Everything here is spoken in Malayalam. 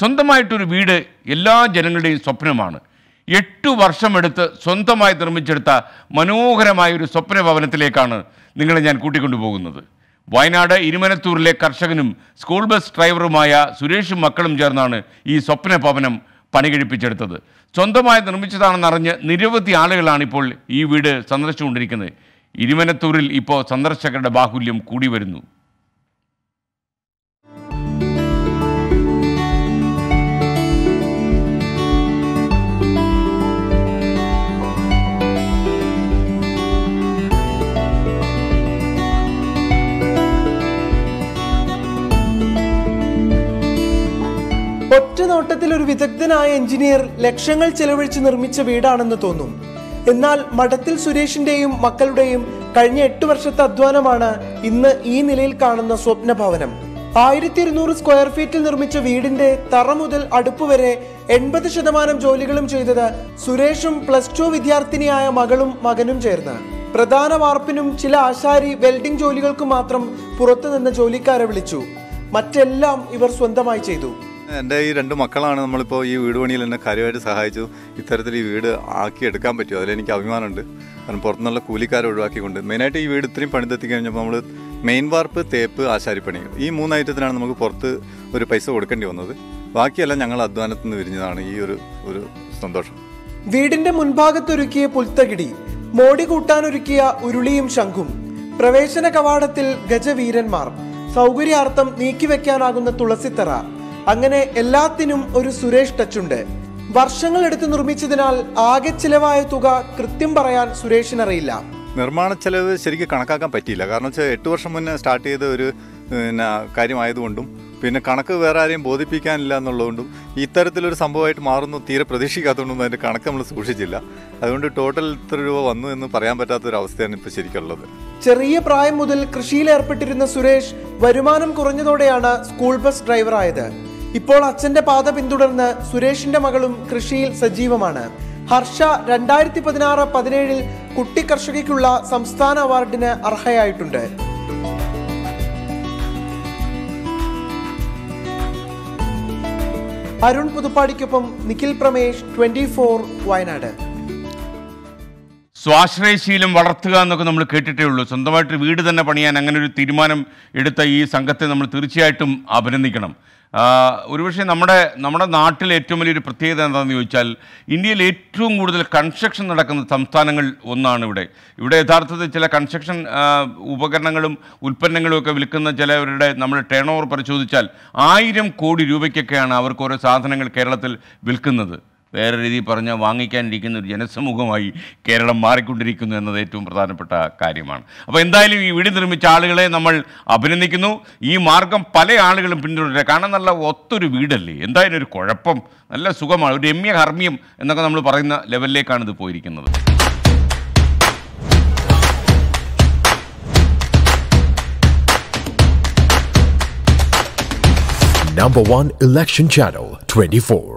സ്വന്തമായിട്ടൊരു വീട് എല്ലാ ജനങ്ങളുടെയും സ്വപ്നമാണ് എട്ടു വർഷമെടുത്ത് സ്വന്തമായി നിർമ്മിച്ചെടുത്ത മനോഹരമായ ഒരു സ്വപ്ന ഭവനത്തിലേക്കാണ് നിങ്ങളെ ഞാൻ കൂട്ടിക്കൊണ്ടുപോകുന്നത് വയനാട് ഇരുമനത്തൂരിലെ കർഷകനും സ്കൂൾ ബസ് ഡ്രൈവറുമായ സുരേഷും മക്കളും ചേർന്നാണ് ഈ സ്വപ്ന ഭവനം പണികഴിപ്പിച്ചെടുത്തത് സ്വന്തമായി നിർമ്മിച്ചതാണെന്നറിഞ്ഞ് നിരവധി ആളുകളാണ് ഇപ്പോൾ ഈ വീട് സന്ദർശിച്ചുകൊണ്ടിരിക്കുന്നത് ഇരുമനത്തൂരിൽ ഇപ്പോൾ സന്ദർശകരുടെ ബാഹുല്യം കൂടി വരുന്നു ഒറ്റ നോട്ടത്തിൽ ഒരു വിദഗ്ധനായ എഞ്ചിനീയർ ലക്ഷങ്ങൾ ചെലവഴിച്ച് നിർമ്മിച്ച വീടാണെന്ന് തോന്നും എന്നാൽ മഠത്തിൽ സുരേഷിന്റെയും മക്കളുടെയും കഴിഞ്ഞ എട്ട് വർഷത്തെ അധ്വാനമാണ് ഇന്ന് ഈ നിലയിൽ കാണുന്ന സ്വപ്ന ഭവനം ആയിരത്തി ഇരുന്നൂറ് സ്ക്വയർ ഫീറ്റിൽ നിർമ്മിച്ച വീടിന്റെ തറ മുതൽ അടുപ്പ് വരെ എൺപത് ശതമാനം ജോലികളും ചെയ്തത് സുരേഷും പ്ലസ് ടു വിദ്യാർത്ഥിനിയായ മകളും മകനും ചേർന്ന് പ്രധാന വാർപ്പിനും ചില ആശാരി വെൽഡിംഗ് ജോലികൾക്കും മാത്രം പുറത്തുനിന്ന് ജോലിക്കാരെ വിളിച്ചു മറ്റെല്ലാം ഇവർ സ്വന്തമായി ചെയ്തു എൻ്റെ ഈ രണ്ട് മക്കളാണ് നമ്മളിപ്പോൾ ഈ വീട് പണിയിൽ എന്നെ കാര്യമായിട്ട് സഹായിച്ചു ഇത്തരത്തിൽ ഈ വീട് ആക്കി എടുക്കാൻ പറ്റും അതിലെനിക്ക് അഭിമാനമുണ്ട് കാരണം പുറത്തുനിന്നുള്ള കൂലിക്കാരെ ഒഴിവാക്കിക്കൊണ്ട് മെയിനായിട്ട് ഈ വീട് ഇത്രയും പണിതെത്തി കഴിഞ്ഞപ്പോൾ നമ്മൾ മെയിൻ വാർപ്പ് തേപ്പ് ആശാരിപ്പണി ഈ മൂന്ന് ഐറ്റത്തിനാണ് നമുക്ക് പുറത്ത് ഒരു പൈസ കൊടുക്കേണ്ടി വന്നത് ബാക്കിയെല്ലാം ഞങ്ങൾ അധ്വാനത്തിൽ നിന്ന് വിരിഞ്ഞതാണ് ഈ ഒരു ഒരു സന്തോഷം വീടിന്റെ മുൻഭാഗത്തൊരുക്കിയ പുൽത്തകിടി മോടി കൂട്ടാനൊരുക്കിയ ഉരുളിയും ശംഖും പ്രവേശന കവാടത്തിൽ ഗജവീരന്മാർ സൗകര്യാർത്ഥം നീക്കിവെക്കാനാകുന്ന തുളസിത്തറ അങ്ങനെ എല്ലാത്തിനും ഒരു സുരേഷ് ടച്ചുണ്ട് വർഷങ്ങളെടുത്ത് നിർമ്മിച്ചതിനാൽ ആകെ ചിലവായ തുക കൃത്യം പറയാൻ സുരേഷിനറിയില്ല നിർമ്മാണ ചെലവ് ശരിക്കും കണക്കാക്കാൻ പറ്റിയില്ല കാരണം വെച്ചാൽ എട്ട് വർഷം മുന്നേ സ്റ്റാർട്ട് ചെയ്ത ഒരു പിന്നെ കാര്യമായതുകൊണ്ടും പിന്നെ കണക്ക് വേറെ ആരെയും ബോധിപ്പിക്കാനില്ല എന്നുള്ളതുകൊണ്ടും ഇത്തരത്തിലൊരു സംഭവമായിട്ട് മാറുന്നു തീരെ പ്രതീക്ഷിക്കാത്തതുകൊണ്ടും അതിൻ്റെ കണക്ക് നമ്മൾ സൂക്ഷിച്ചില്ല അതുകൊണ്ട് ടോട്ടൽ ഇത്ര രൂപ വന്നു എന്ന് പറയാൻ പറ്റാത്തൊരു അവസ്ഥയാണ് ഇപ്പോൾ ശരിക്കുള്ളത് ചെറിയ പ്രായം മുതൽ കൃഷിയിൽ ഏർപ്പെട്ടിരുന്ന സുരേഷ് വരുമാനം കുറഞ്ഞതോടെയാണ് സ്കൂൾ ബസ് ഡ്രൈവറായത് ഇപ്പോൾ അച്ഛന്റെ പാത പിന്തുടർന്ന് സുരേഷിന്റെ മകളും കൃഷിയിൽ സജീവമാണ് ഹർഷ രണ്ടായിരത്തി പതിനാറ് പതിനേഴിൽ കുട്ടി കർഷകയ്ക്കുള്ള സംസ്ഥാന അവാർഡിന് അർഹയായിട്ടുണ്ട് അരുൺ പുതുപ്പാടിക്കൊപ്പം നിഖിൽ പ്രമേഷ് ട്വന്റി ഫോർ വയനാട് സ്വാശ്രയശീലം വളർത്തുക എന്നൊക്കെ നമ്മൾ കേട്ടിട്ടേ ഉള്ളൂ സ്വന്തമായിട്ട് വീട് തന്നെ പണിയാൻ അങ്ങനെ ഒരു തീരുമാനം എടുത്ത ഈ സംഘത്തെ നമ്മൾ തീർച്ചയായിട്ടും അഭിനന്ദിക്കണം ആ, ഒരുപക്ഷെ നമ്മുടെ നമ്മുടെ നാട്ടിലെ ഏറ്റവും വലിയൊരു പ്രത്യേകത എന്താണെന്ന് ചോദിച്ചാൽ ഇന്ത്യയിൽ ഏറ്റവും കൂടുതൽ കൺസ്ട്രക്ഷൻ നടക്കുന്ന സംസ്ഥാനങ്ങൾ ഒന്നാണ് ഇവിടെ ഇവിടെ യഥാർത്ഥത്തിൽ ചില കൺസ്ട്രക്ഷൻ ആ, ഉപകരണങ്ങളും ഉൽപ്പന്നങ്ങളും ഒക്കെ വിൽക്കുന്ന ചിലവരുടെ നമ്മൾ ടേൺ ഓവർ പരിശോധിച്ചാൽ ആയിരം കോടി രൂപയ്ക്കൊക്കെയാണ് അവർക്ക് ഓരോ സാധനങ്ങൾ കേരളത്തിൽ വിൽക്കുന്നത് വേറെ രീതിയിൽ പറഞ്ഞാൽ വാങ്ങിക്കാനിരിക്കുന്ന ഒരു ജനസമൂഹമായി കേരളം മാറിക്കൊണ്ടിരിക്കുന്നു എന്നത് ഏറ്റവും പ്രധാനപ്പെട്ട കാര്യമാണ് അപ്പോൾ എന്തായാലും ഈ വീട് നിർമ്മിച്ച ആളുകളെ നമ്മൾ അഭിനന്ദിക്കുന്നു ഈ മാർഗം പല ആളുകളും പിന്തുടരുക കാരണം നല്ല ഒത്തൊരു വീടല്ലേ എന്തായാലും ഒരു കുഴപ്പം നല്ല സുഖമാണ് ഒരു രമ്യ ഹർമ്മ്യം എന്നൊക്കെ നമ്മൾ പറയുന്ന ലെവലിലേക്കാണ് ഇത് പോയിരിക്കുന്നത് Number one election channel 24.